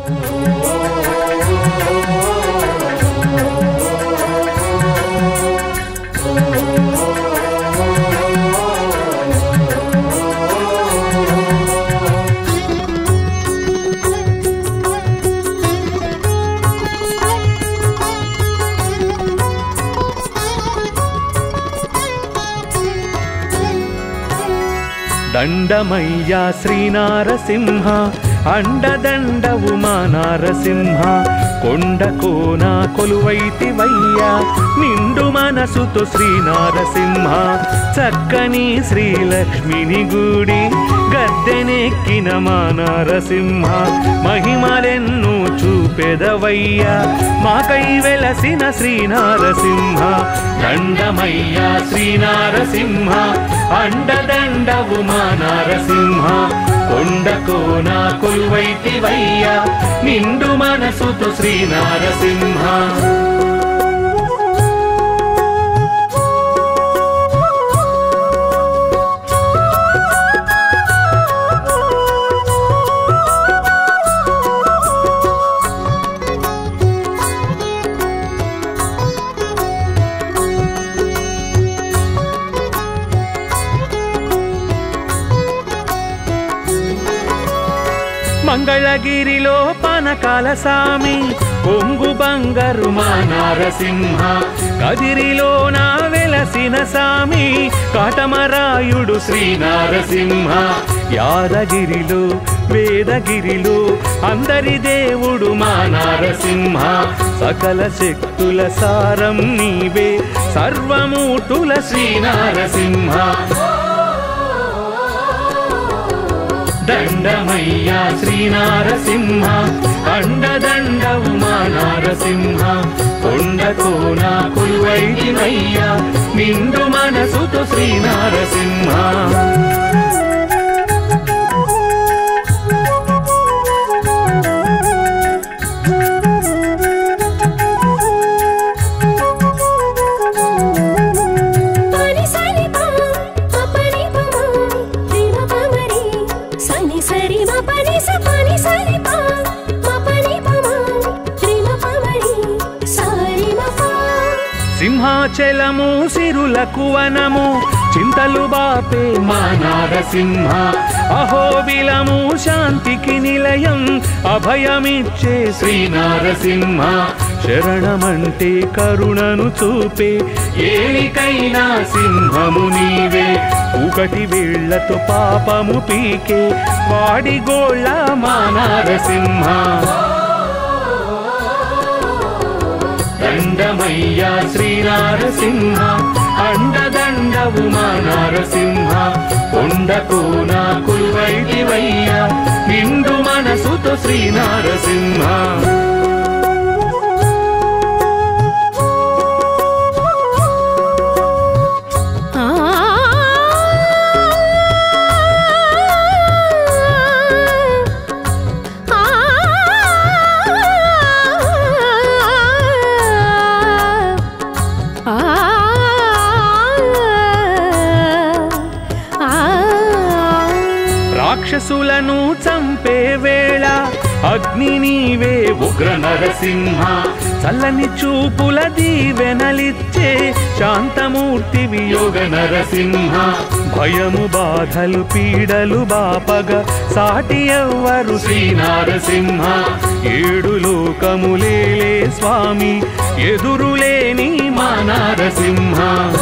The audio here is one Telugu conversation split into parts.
దండమయ్యా శ్రీనారసింహ అండదండవు మా నారసింహ కొండ కోన కొలువైతివయ్యా నిండు మనసుతో శ్రీనారసింహ చక్కని శ్రీలక్ష్మిని గుడి గద్దెనెక్కిన మా నారసింహ మహిమలెన్ను చూపెదవయ్యా మాకై వెలసిన శ్రీనారసింహ దండమయ్యా శ్రీనారసింహ అండదండవు మా నారసింహ కొండకోన కొలువైతివయ్యా నిండు మనసుతో శ్రీనారసింహ మంగళగిరిలో పనకాల సామి కొంగు బంగారు మా నారసింహ కదిరిలో నా వెలసిన సామి కాటమరాయుడు శ్రీనారసింహ యాదగిరిలో వేదగిరిలో అందరి దేవుడు మా నారసింహ సకల శక్తుల సారం నీవే సర్వమూటుల శ్రీనారసింహ దండమయ్యా శ్రీనారసింహ అండదండవు మా నారసింహ కొండకోన కొలువైదివయ్యా నిండు మనసుతో శ్రీనారసింహ పని సని పా పని పమా రిమ పమరి సని సరి మ పని స పని సని పా మ పని పమా రిమ పమరి సారి మ పా సింహాచలము సిరులకు వనము చింతలు బాపే మా నారసింహ అహోబిలము శాంతికి నిలయం అభయమిచ్చే శ్రీనారసింహ శరణమంటే కరుణను చూపే ఏలికైనా సింహము నీవే ఒకటి వేళ్లతో పాపము పీకే వాడి గోళ్ళ మా నారసింహ దండమయ్యా శ్రీనారసింహ అండదండవు మా నారసింహ కొండకు నా కుల్వైదివయ్యా నిండు మనసుతో శ్రీనారసింహ ఆ ఆ రాక్షసులను చంపే వేళ అగ్ని నీవే ఉగ్ర నరసింహ చల్లని చూపుల దీవెనలిచ్చే శాంతమూర్తి వియోగ నరసింహ భయము బాధలు పీడలు బాపగ సాటి ఎవ్వరు శ్రీనారసింహ ఏడు లోకములేలే స్వామి ఎదురులేని మా నారసింహ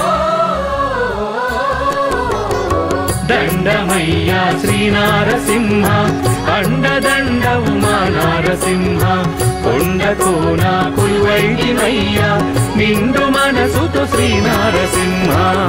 దండమయ్యా శ్రీనారసింహ అండదండవు మా నారసింహ కొండకోన కుల్వైదివయ్యా నిండు మనసుతో శ్రీనారసింహ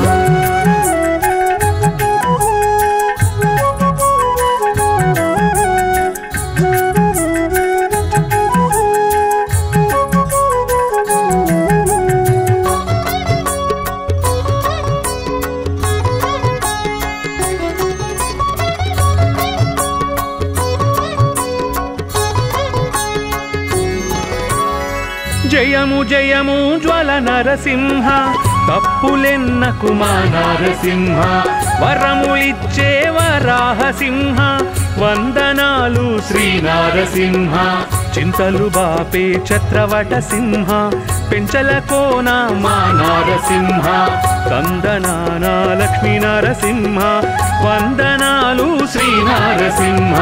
జయము జయము జ్వల నరసింహ తప్పులెన్నకు మా నరసింహ వరములిచ్చే వరాహ సింహ వందనాలు శ్రీ నారసింహ చింతలు బాపే ఛత్రవట సింహ పెంచల కోన మా నారసింహ కందనాన లక్ష్మీ నరసింహ వందనాలు శ్రీ నారసింహ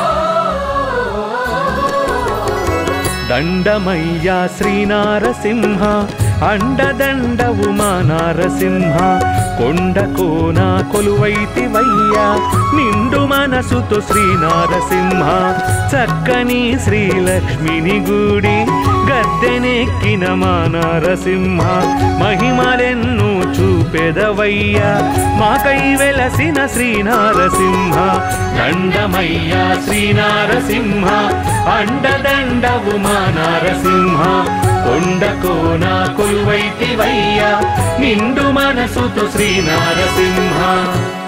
దండమయ్యా శ్రీనారసింహ అండదండవు మా నారసింహ కొండ కోన కొలువైతివయ్యా నిండు మనసుతో శ్రీనారసింహ చక్కని శ్రీలక్ష్మిని గుడి గద్దెనెక్కిన మా నారసింహ మహిమలెన్ను చూపెదవయ్యా మాకై వెలసిన శ్రీనారసింహ దండమయ్యా శ్రీనారసింహ అండదండవు మా నారసింహ కొండ కోన కొలువైతివయ్యా నిండు మనసుతో శ్రీనారసింహ